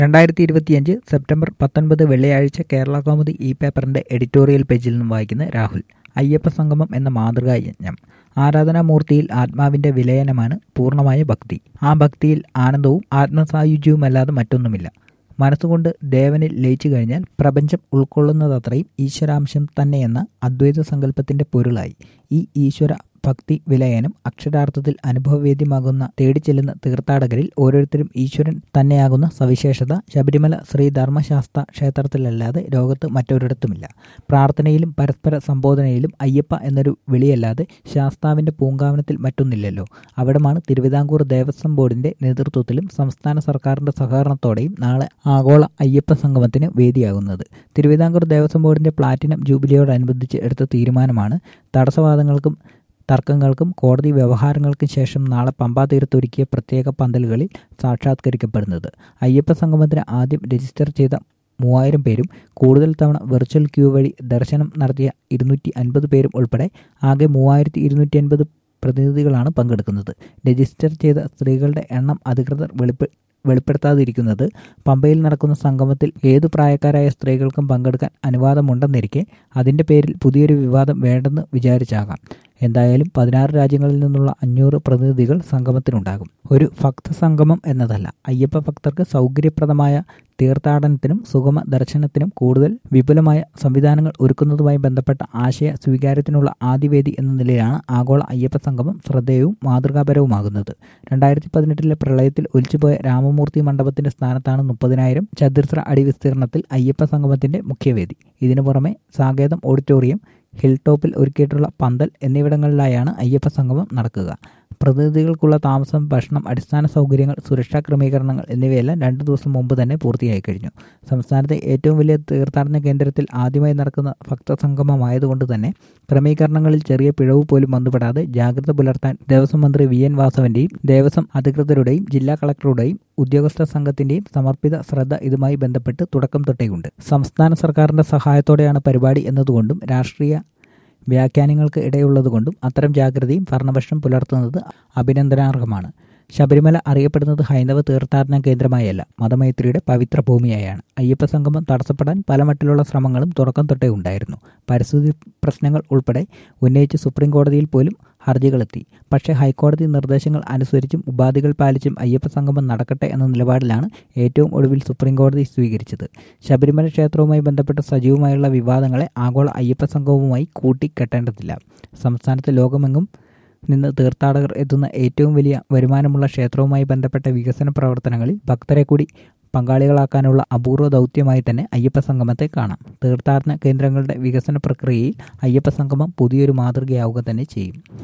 രണ്ടായിരത്തി ഇരുപത്തിയഞ്ച് സെപ്റ്റംബർ പത്തൊൻപത് വെള്ളിയാഴ്ച കേരള കൗമുദി ഇ പേപ്പറിന്റെ എഡിറ്റോറിയൽ പേജിൽ നിന്നും വായിക്കുന്ന രാഹുൽ അയ്യപ്പ സംഗമം എന്ന മാതൃകാ യജ്ഞം ആരാധനാമൂർത്തിയിൽ ആത്മാവിന്റെ വിലയനമാണ് പൂർണ്ണമായ ഭക്തി ആ ഭക്തിയിൽ ആനന്ദവും ആത്മസായുജ്യവുമല്ലാതെ മറ്റൊന്നുമില്ല മനസ്സുകൊണ്ട് ദേവനിൽ ലയിച്ചു കഴിഞ്ഞാൽ പ്രപഞ്ചം ഉൾക്കൊള്ളുന്നതത്രയും ഈശ്വരാംശം തന്നെയെന്ന അദ്വൈത സങ്കല്പത്തിന്റെ പൊരുളായി ഈ ഈശ്വര ഭക്തി വിലയനം അക്ഷരാർത്ഥത്തിൽ അനുഭവവേദ്യമാകുന്ന തേടിച്ചെല്ലുന്ന തീർത്ഥാടകരിൽ ഓരോരുത്തരും ഈശ്വരൻ തന്നെയാകുന്ന സവിശേഷത ശബരിമല ശ്രീ ധർമ്മശാസ്ത്ര ക്ഷേത്രത്തിലല്ലാതെ ലോകത്ത് മറ്റൊരിടത്തുമില്ല പ്രാർത്ഥനയിലും പരസ്പര സംബോധനയിലും അയ്യപ്പ എന്നൊരു വിളിയല്ലാതെ ശാസ്താവിന്റെ പൂങ്കാവനത്തിൽ മറ്റൊന്നില്ലല്ലോ അവിടമാണ് തിരുവിതാംകൂർ ദേവസ്വം ബോർഡിന്റെ നേതൃത്വത്തിലും സംസ്ഥാന സർക്കാരിന്റെ സഹകരണത്തോടെയും നാളെ ആഗോള അയ്യപ്പ സംഗമത്തിന് വേദിയാകുന്നത് തിരുവിതാംകൂർ ദേവസ്വം ബോർഡിന്റെ പ്ലാറ്റിനം ജൂബിലിയോടനുബന്ധിച്ച് എടുത്ത തീരുമാനമാണ് തടസ്സവാദങ്ങൾക്കും തർക്കങ്ങൾക്കും കോടതി വ്യവഹാരങ്ങൾക്കും ശേഷം നാളെ പമ്പാ തീരത്തൊരുക്കിയ പ്രത്യേക പന്തലുകളിൽ സാക്ഷാത്കരിക്കപ്പെടുന്നത് അയ്യപ്പ സംഗമത്തിന് ആദ്യം രജിസ്റ്റർ ചെയ്ത മൂവായിരം പേരും കൂടുതൽ തവണ വെർച്വൽ ക്യൂ വഴി ദർശനം നടത്തിയ ഇരുന്നൂറ്റി അൻപത് പേരും ഉൾപ്പെടെ ആകെ മൂവായിരത്തി ഇരുന്നൂറ്റി അൻപത് പ്രതിനിധികളാണ് പങ്കെടുക്കുന്നത് രജിസ്റ്റർ ചെയ്ത സ്ത്രീകളുടെ എണ്ണം അധികൃതർ വെളിപ്പെ വെളിപ്പെടുത്താതിരിക്കുന്നത് പമ്പയിൽ നടക്കുന്ന സംഗമത്തിൽ ഏതു പ്രായക്കാരായ സ്ത്രീകൾക്കും പങ്കെടുക്കാൻ അനുവാദമുണ്ടെന്നിരിക്കെ അതിന്റെ പേരിൽ പുതിയൊരു വിവാദം വേണ്ടെന്ന് വിചാരിച്ചാകാം എന്തായാലും പതിനാറ് രാജ്യങ്ങളിൽ നിന്നുള്ള അഞ്ഞൂറ് പ്രതിനിധികൾ സംഗമത്തിനുണ്ടാകും ഒരു ഭക്ത സംഗമം എന്നതല്ല അയ്യപ്പ ഭക്തർക്ക് സൗകര്യപ്രദമായ തീർത്ഥാടനത്തിനും സുഗമ ദർശനത്തിനും കൂടുതൽ വിപുലമായ സംവിധാനങ്ങൾ ഒരുക്കുന്നതുമായി ബന്ധപ്പെട്ട ആശയ സ്വീകാര്യത്തിനുള്ള ആദ്യവേദി എന്ന നിലയിലാണ് ആഗോള അയ്യപ്പ സംഗമം ശ്രദ്ധേയവും മാതൃകാപരവുമാകുന്നത് രണ്ടായിരത്തി പതിനെട്ടിലെ പ്രളയത്തിൽ ഒലിച്ചുപോയ രാമമൂർത്തി മണ്ഡപത്തിന്റെ സ്ഥാനത്താണ് മുപ്പതിനായിരം ചതുരശ്ര അടി വിസ്തീർണത്തിൽ അയ്യപ്പ സംഗമത്തിന്റെ മുഖ്യവേദി ഇതിനു പുറമെ സാകേതം ഓഡിറ്റോറിയം ഹിൽ ടോപ്പിൽ ഒരുക്കിയിട്ടുള്ള പന്തൽ എന്നിവിടങ്ങളിലായാണ് അയ്യപ്പ സംഗമം നടക്കുക പ്രതിനിധികൾക്കുള്ള താമസം ഭക്ഷണം അടിസ്ഥാന സൗകര്യങ്ങൾ സുരക്ഷാ ക്രമീകരണങ്ങൾ എന്നിവയെല്ലാം രണ്ടു ദിവസം മുമ്പ് തന്നെ പൂർത്തിയായി കഴിഞ്ഞു സംസ്ഥാനത്തെ ഏറ്റവും വലിയ തീർത്ഥാടന കേന്ദ്രത്തിൽ ആദ്യമായി നടക്കുന്ന ഭക്തസംഗമമായതുകൊണ്ട് തന്നെ ക്രമീകരണങ്ങളിൽ ചെറിയ പിഴവ് പോലും വന്നുപെടാതെ ജാഗ്രത പുലർത്താൻ ദേവസ്വം മന്ത്രി വി എൻ വാസവന്റെയും ദേവസ്വം അധികൃതരുടെയും ജില്ലാ കളക്ടറുടെയും ഉദ്യോഗസ്ഥ സംഘത്തിന്റെയും സമർപ്പിത ശ്രദ്ധ ഇതുമായി ബന്ധപ്പെട്ട് തുടക്കം തൊട്ടേയുണ്ട് സംസ്ഥാന സർക്കാരിന്റെ സഹായത്തോടെയാണ് പരിപാടി എന്നതുകൊണ്ടും രാഷ്ട്രീയ വ്യാഖ്യാനങ്ങൾക്ക് ഇടയുള്ളതുകൊണ്ടും അത്തരം ജാഗ്രതയും ഭരണപക്ഷം പുലർത്തുന്നത് അഭിനന്ദനാർഹമാണ് ശബരിമല അറിയപ്പെടുന്നത് ഹൈന്ദവ തീർത്ഥാടന കേന്ദ്രമായല്ല മതമൈത്രിയുടെ പവിത്ര ഭൂമിയായാണ് അയ്യപ്പ സംഗമം തടസ്സപ്പെടാൻ പല മട്ടിലുള്ള ശ്രമങ്ങളും തുടക്കം തൊട്ടേ ഉണ്ടായിരുന്നു പരിസ്ഥിതി പ്രശ്നങ്ങൾ ഉൾപ്പെടെ ഉന്നയിച്ച് സുപ്രീം കോടതിയിൽ പോലും ഹർജികളെത്തി പക്ഷേ ഹൈക്കോടതി നിർദ്ദേശങ്ങൾ അനുസരിച്ചും ഉപാധികൾ പാലിച്ചും അയ്യപ്പ സംഗമം നടക്കട്ടെ എന്ന നിലപാടിലാണ് ഏറ്റവും ഒടുവിൽ സുപ്രീം കോടതി സ്വീകരിച്ചത് ശബരിമല ക്ഷേത്രവുമായി ബന്ധപ്പെട്ട സജീവമായുള്ള വിവാദങ്ങളെ ആഗോള അയ്യപ്പ സംഗമവുമായി കൂട്ടിക്കെട്ടേണ്ടതില്ല സംസ്ഥാനത്ത് ലോകമെങ്ങും നിന്ന് തീർത്ഥാടകർ എത്തുന്ന ഏറ്റവും വലിയ വരുമാനമുള്ള ക്ഷേത്രവുമായി ബന്ധപ്പെട്ട വികസന പ്രവർത്തനങ്ങളിൽ ഭക്തരെ കൂടി പങ്കാളികളാക്കാനുള്ള അപൂർവ ദൗത്യമായി തന്നെ അയ്യപ്പ സംഗമത്തെ കാണാം തീർത്ഥാടന കേന്ദ്രങ്ങളുടെ വികസന പ്രക്രിയയിൽ അയ്യപ്പ സംഗമം പുതിയൊരു മാതൃകയാവുക തന്നെ ചെയ്യും